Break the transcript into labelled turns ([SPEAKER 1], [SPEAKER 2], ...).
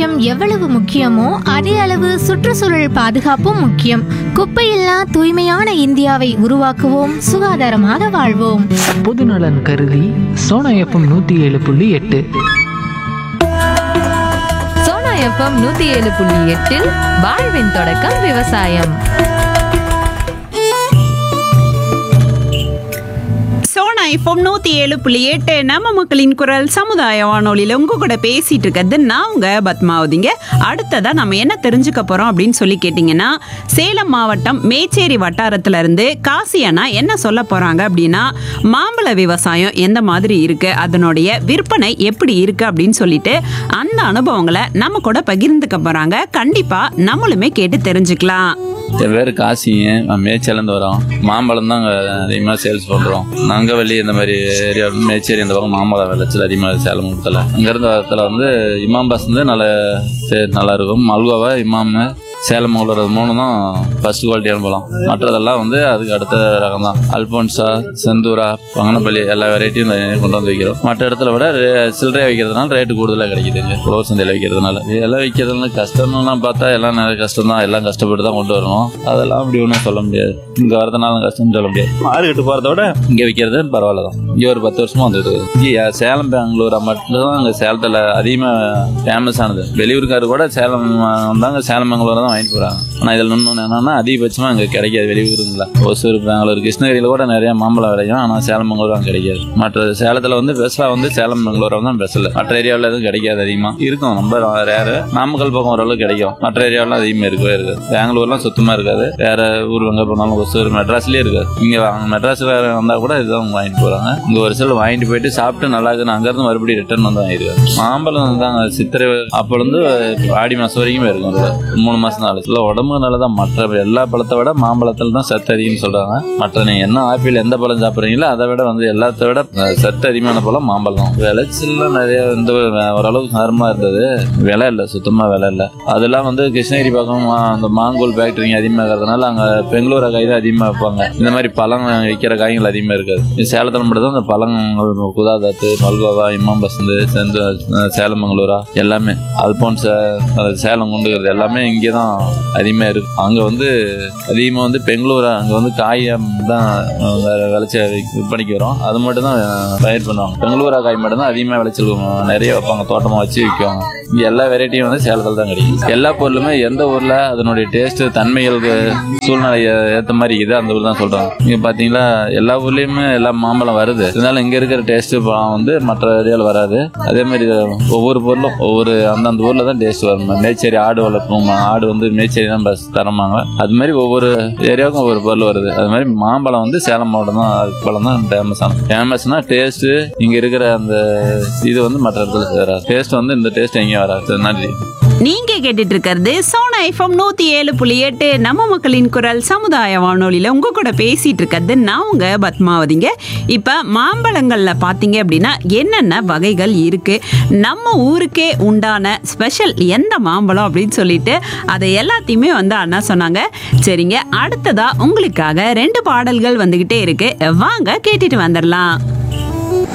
[SPEAKER 1] ஆரோக்கியம் எவ்வளவு முக்கியமோ அதே அளவு சுற்றுச்சூழல் பாதுகாப்பும் முக்கியம் குப்பையில்லா தூய்மையான இந்தியாவை உருவாக்குவோம் சுகாதாரமாக வாழ்வோம்
[SPEAKER 2] பொதுநலன் கருதி சோனா எஃப்எம் நூற்றி ஏழு புள்ளி எட்டு
[SPEAKER 3] சோனா எஃப்எம் நூத்தி ஏழு புள்ளி எட்டில் வாழ்வின் தொடக்கம் விவசாயம்
[SPEAKER 4] சோனா எஃப்எம் நூத்தி ஏழு புள்ளி எட்டு நம்ம மக்களின் குரல் சமுதாய வானொலியில உங்க கூட பேசிட்டு இருக்கிறது நான் உங்க பத்மாவதிங்க அடுத்ததா நம்ம என்ன தெரிஞ்சுக்க போறோம் அப்படின்னு சொல்லி கேட்டீங்கன்னா சேலம் மாவட்டம் மேச்சேரி வட்டாரத்துல இருந்து காசி அண்ணா என்ன சொல்ல போறாங்க அப்படின்னா மாம்பழ விவசாயம் எந்த மாதிரி இருக்கு அதனுடைய விற்பனை எப்படி இருக்கு அப்படின்னு சொல்லிட்டு அந்த அனுபவங்களை நம்ம கூட பகிர்ந்துக்க போறாங்க கண்டிப்பா நம்மளுமே கேட்டு தெரிஞ்சுக்கலாம்
[SPEAKER 5] என் பேர் காசிங்க நான் மேய்ச்சலேருந்து வரோம் மாம்பழம் தான் அங்கே அதிகமாக சேல்ஸ் பண்ணுறோம் நங்கவள்ளி இந்த மாதிரி ஏரியா மேச்சேரி இந்த பக்கம் மாம்பழம் விளைச்சல் அதிகமாக சேலம் கொடுத்தல அங்கேருந்து வரத்தில் வந்து இமாம் பாஸ் வந்து நல்ல சே- நல்லா இருக்கும் மல்கோவா இமாமு சேலம் உள்ள மூணு தான் ஃபர்ஸ்ட் குவாலிட்டியான பழம் மற்றதெல்லாம் வந்து அதுக்கு அடுத்த ரகம் தான் அல்போன்சா செந்தூரா பங்கனப்பள்ளி எல்லா வெரைட்டியும் கொண்டு வந்து வைக்கிறோம் மற்ற இடத்துல விட ரே- சில்லறையா வைக்கிறதுனால ரேட்டு கூடுதலாக கிடைக்குதுங்க உழவர் சந்தையில் வைக்கிறதுனால எல்லாம் வைக்கிறதுனால கஷ்டம்லாம் பார்த்தா எல்லாம் நிறைய கஷ்டம் தான் எல்லாம் கஷ்டப்பட்டு தான் கொண்டு வரணும் அதெல்லாம் அப்படி ஒன்றும் சொல்ல முடியாது இங்கே வரதுனால கஷ்டம்னு சொல்ல முடியாது மார்க்கெட்டு போகிறத விட இங்கே விற்கிறது பரவாயில்ல தான் இங்கே ஒரு பத்து வருஷமா வந்துட்டு இங்கே சேலம் பெங்களூர் மட்டும் தான் அங்கே சேலத்தில் அதிகமாக ஃபேமஸ் ஆனது வெளியூருக்காரு கூட சேலம் வந்தாங்க சேலம் பெங்களூர் தான் வாங்கிட்டு போகிறாங்க ஆனால் இதில் இன்னொன்று என்னன்னா அதிகபட்சமாக அங்கே கிடைக்காது வெளியூருங்களா ஒசூர் பெங்களூர் கிருஷ்ணகிரியில் கூட நிறைய மாம்பழம் விளையும் ஆனால் சேலம் பெங்களூர் அங்கே கிடைக்காது மற்ற சேலத்தில் வந்து பெஸ்ட்டாக வந்து சேலம் பெங்களூர் தான் பெஸ்ட்டில் மற்ற ஏரியாவில் எதுவும் கிடைக்காது அதிகமாக இருக்கும் ரொம்ப ரேரு நாமக்கல் பக்கம் ஓரளவுக்கு கிடைக்கும் மற்ற ஏரியாவெலாம் அதிகமாக இருக்கவே இருக்காது பெங்களூர்லாம் சுத்தமாக இருக்காது வேற ஊர் எங்கே போனாலும் ஒசூர் மெட்ராஸ்லேயே இருக்காது இங்கே மெட்ராஸில் வந்தால் கூட இதுதான் வாங்கிட்டு போகிறாங்க இங்கே ஒரு சில வாங்கிட்டு போயிட்டு சாப்பிட்டு நல்லா இருக்குன்னு அங்கேருந்து மறுபடியும் ரிட்டர்ன் வந்து வாங்கிருக்காங்க மாம்பழம் தாங்க சித்திரை அப்போலேருந்து ஆடி மாதம் வரைக்குமே இருக்கும் அதுல. மூணு மாதம் நாலு இல்லை உடம்பு நல்லதான் மற்ற எல்லா பழத்தை விட மாம்பழத்தில் தான் சத்து அதிகம்னு சொல்கிறாங்க மற்ற நீங்கள் என்ன ஆப்பிள் எந்த பழம் சாப்பிட்றீங்களோ அதை விட வந்து எல்லாத்த விட அஹ், சத்து அதிகமான பழம் மாம்பழம் விளைச்சல்லாம் நிறைய இந்த ஓரளவுக்கு நார்மலாக இருந்தது விலை இல்லை சுத்தமாக விலை இல்லை அதெல்லாம் வந்து கிருஷ்ணகிரி பக்கம் மா- அந்த மாங்கோல் ஃபேக்டரிங்க அதிகமாக இருக்கிறதுனால அங்கே பெங்களூர் காய் தான் அதிகமாக வைப்பாங்க இந்த மாதிரி பழம் விற்கிற காய்கள் அதிகமாக இருக்காது இது சேலத்தில் மட்டும் தான் இந்த பழங்கள் குதாதாத்து மல்கோவா இமாம் பசந்து செந்து சேலம் மங்களூரா எல்லாமே அல்போன்ஸ் சேலம் கொண்டுக்கிறது எல்லாமே இங்கே தான் அதிகமாக இருக்கு அங்கே வந்து அதிகமாக வந்து பெங்களூரா அங்கே வந்து காய் தான் அஹ், விளைச்ச விற்பனைக்கு வரும் அது மட்டும் தான் பயிர் பண்ணுவாங்க பெங்களூரா காய் மட்டும் தான் அதிகமாக விளைச்சல் நிறைய வைப்பாங்க தோட்டமாக வச்சு விற்குவாங்க இங்கே எல்லா வெரைட்டியும் வந்து சேலத்தில் தான் கிடைக்கும் எல்லா பொருளுமே எந்த ஊரில் அதனுடைய டேஸ்ட் தன்மைகளுக்கு சூழ்நிலை ஏற்ற மாதிரி இது அந்த ஊர் தான் சொல்கிறாங்க இங்கே பார்த்தீங்களா எல்லா ஊர்லேயுமே எல்லா மாம்பழம் வருது இருந்தாலும் இங்கே இருக்கிற டேஸ்ட் பழம் வந்து மற்ற ஏரியாவில் வராது அதே மாதிரி ஒவ்வொரு பொருளும் ஒவ்வொரு அந்தந்த ஊரில் தான் டேஸ்ட் வரும் மேச்சேரி ஆடு வளர்ப்போம் ஆடு வந்து மேச்சேரி தான் பஸ் தரமாங்க அது மாதிரி ஒவ்வொரு ஏரியாவுக்கும் ஒவ்வொரு பொருள் வருது அது மாதிரி மாம்பழம் வந்து சேலம் மாவட்டம் தான் அது பழம் தான் ஃபேமஸ் ஆனது ஃபேமஸ்னா டேஸ்ட் இங்க இருக்கிற அந்த இது வந்து மற்ற இடத்துல சேராது டேஸ்ட் வந்து இந்த டேஸ்ட் எங்கேயும் வராது சரி, நன்றி
[SPEAKER 4] நீங்க கேட்டுட்டு இருக்கிறது சோனா எஃப்எம் நூத்தி ஏழு புள்ளி எட்டு நம்ம மக்களின் குரல் சமுதாய வானொலியில உங்க கூட பேசிட்டு இருக்கிறது நான் உங்க பத்மாவதிங்க இப்ப மாம்பழங்கள்ல பாத்தீங்க அப்படின்னா என்னென்ன வகைகள் இருக்கு நம்ம ஊருக்கே உண்டான ஸ்பெஷல் எந்த மாம்பழம் அப்படின்னு சொல்லிட்டு அதை எல்லாத்தையுமே வந்து அண்ணா சொன்னாங்க சரிங்க அடுத்ததா உங்களுக்காக ரெண்டு பாடல்கள் வந்துகிட்டே இருக்கு வாங்க கேட்டுட்டு வந்துடலாம்